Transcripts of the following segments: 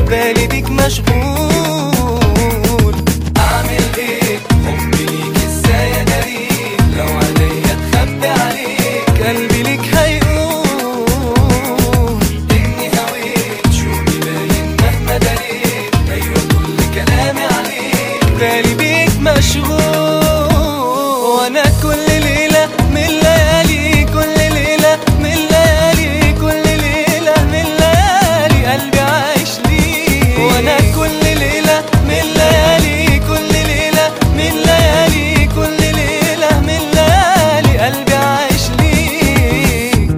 بالي بيك مشغول اعمل ايه حبي ليك ازاي اداريك لو عليا اتخبي عليك قلبي ليك هيقول اني هويت شوقي باين مهما داريت ايوه كل كلامي عليك بالي بيك مشغول وانا كل ليله من ليالي كل ليله من ليالي كل ليله من ليالي قلبي عايش ليك وانا كل ليله من ليالي كل ليله من ليالي كل ليله من ليالي قلبي عايش ليك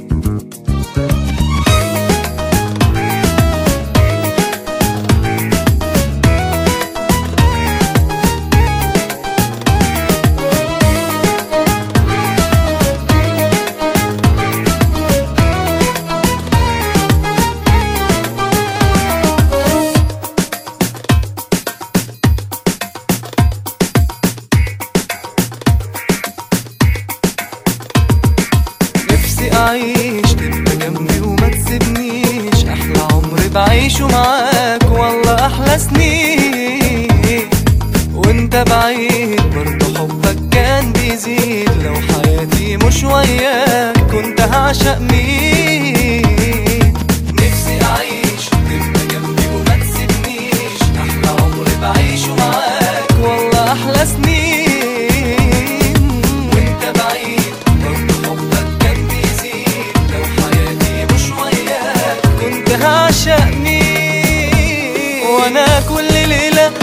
نفسي اعيش تبقى جنبي وما تسيبنيش احلى عمر بعيشه معاك والله احلى سنين وانت بعيد برضه حبك كان بيزيد لو حياتي مش وياك كنت هعشق مين نفسي اعيش تبقى جنبي وما تسيبنيش احلى عمر بعيشه معاك والله احلى سنين وانت بعيد برضه حبك كان بيزيد لو حياتي مش وياك كنت هعشق مين وانا كل ليله